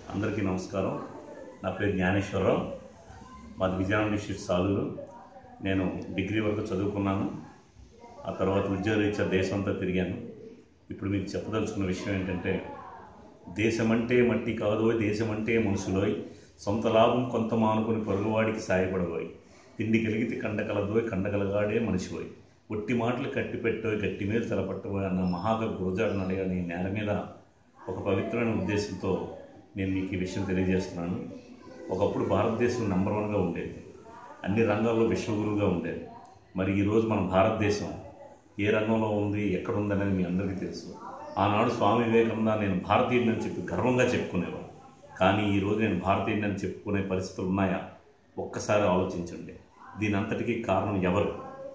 అందరికీ నమస్కారం నా పేరు జ్ఞానేశ్వరరావు మాది విజయనగరం డిస్ట్రిక్ట్ సాలూరు నేను డిగ్రీ వరకు చదువుకున్నాను ఆ తర్వాత ఉద్యోగరీత్యా దేశమంతా తిరిగాను ఇప్పుడు మీకు చెప్పదలుచుకున్న విషయం ఏంటంటే దేశమంటే మట్టి కాదోయ్ దేశమంటే మనుషులోయ్ సొంత లాభం కొంత మానుకొని పొరుగువాడికి సాయపడబోయ్ తిండి కలిగితే కండకలదోయ్ కండకలగాడే మనిషిపోయి ఒట్టి మాటలు కట్టిపెట్టోయ్ గట్టి మీద తలపట్టబోయ్ అన్న మహాకవి గురజాడని అడిగాని నేల మీద ఒక పవిత్రమైన ఉద్దేశంతో నేను మీకు ఈ విషయం తెలియజేస్తున్నాను ఒకప్పుడు భారతదేశం నెంబర్ వన్గా ఉండేది అన్ని రంగాల్లో విశ్వగురువుగా ఉండేది మరి ఈరోజు మన భారతదేశం ఏ రంగంలో ఉంది ఎక్కడ ఉందనేది మీ అందరికీ తెలుసు ఆనాడు స్వామి వివేకానంద నేను భారతీయుడిని అని చెప్పి గర్వంగా చెప్పుకునేవాడు కానీ ఈరోజు నేను భారతీయుడిని అని చెప్పుకునే పరిస్థితులు ఉన్నాయా ఒక్కసారి ఆలోచించండి దీని అంతటికీ కారణం ఎవరు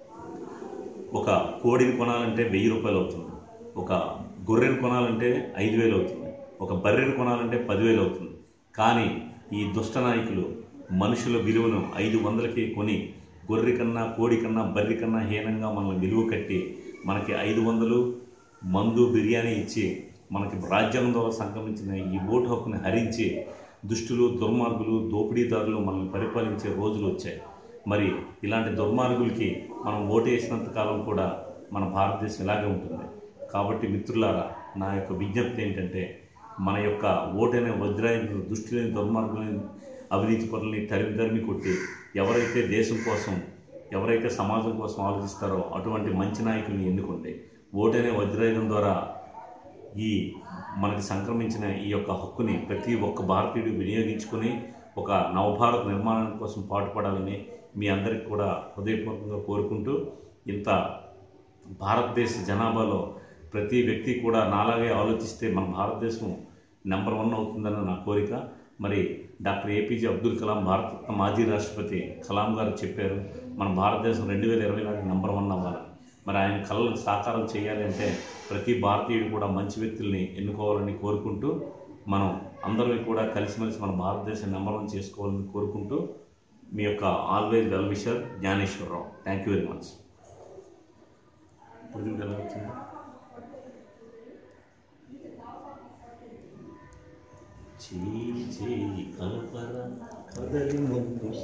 ఒక కోడిని కొనాలంటే వెయ్యి రూపాయలు అవుతుంది ఒక గొర్రెని కొనాలంటే ఐదు వేలు అవుతుంది ఒక బర్రెని కొనాలంటే పదివేలు అవుతుంది కానీ ఈ దుష్ట నాయకులు మనుషుల విలువను ఐదు వందలకి కొని గొర్రె కన్నా కోడి కన్నా బర్రె కన్నా హీనంగా మనల్ని విలువ కట్టి మనకి ఐదు వందలు మందు బిర్యానీ ఇచ్చి మనకి రాజ్యాంగం ద్వారా సంక్రమించిన ఈ ఓటు హక్కుని హరించి దుష్టులు దుర్మార్గులు దోపిడీదారులు మనల్ని పరిపాలించే రోజులు వచ్చాయి మరి ఇలాంటి దుర్మార్గులకి మనం ఓటు వేసినంత కాలం కూడా మన భారతదేశం ఇలాగే ఉంటుంది కాబట్టి మిత్రులారా నా యొక్క విజ్ఞప్తి ఏంటంటే మన యొక్క ఓటైన వజ్రాయుధ దుష్టులని దుర్మార్గులని అవినీతి పనులని తరిమి తరిమి కొట్టి ఎవరైతే దేశం కోసం ఎవరైతే సమాజం కోసం ఆలోచిస్తారో అటువంటి మంచి నాయకుల్ని ఎన్నుకోండి ఓటైన వజ్రాయుధం ద్వారా ఈ మనకి సంక్రమించిన ఈ యొక్క హక్కుని ప్రతి ఒక్క భారతీయుడు వినియోగించుకొని ఒక నవభారత్ నిర్మాణం కోసం పాటుపడాలని మీ అందరికి కూడా హృదయపూర్వకంగా కోరుకుంటూ ఇంత భారతదేశ జనాభాలో ప్రతి వ్యక్తి కూడా నాలాగే ఆలోచిస్తే మన భారతదేశం నెంబర్ వన్ అవుతుందని నా కోరిక మరి డాక్టర్ ఏపీజే అబ్దుల్ కలాం భారత మాజీ రాష్ట్రపతి కలాం గారు చెప్పారు మన భారతదేశం రెండు వేల ఇరవై నాటికి నెంబర్ వన్ అవ్వాలి మరి ఆయన కళలను సాకారం చేయాలి అంటే ప్రతి భారతీయుడు కూడా మంచి వ్యక్తుల్ని ఎన్నుకోవాలని కోరుకుంటూ మనం అందరం కూడా కలిసిమెలిసి మన భారతదేశం నెంబర్ వన్ చేసుకోవాలని కోరుకుంటూ మీ యొక్క always well wisher Gnaneswara Rao thank you very much ఇప్పుడు దీనికి ఎలా వచ్చింది చేయి చేయి కలపర కదలి ముందు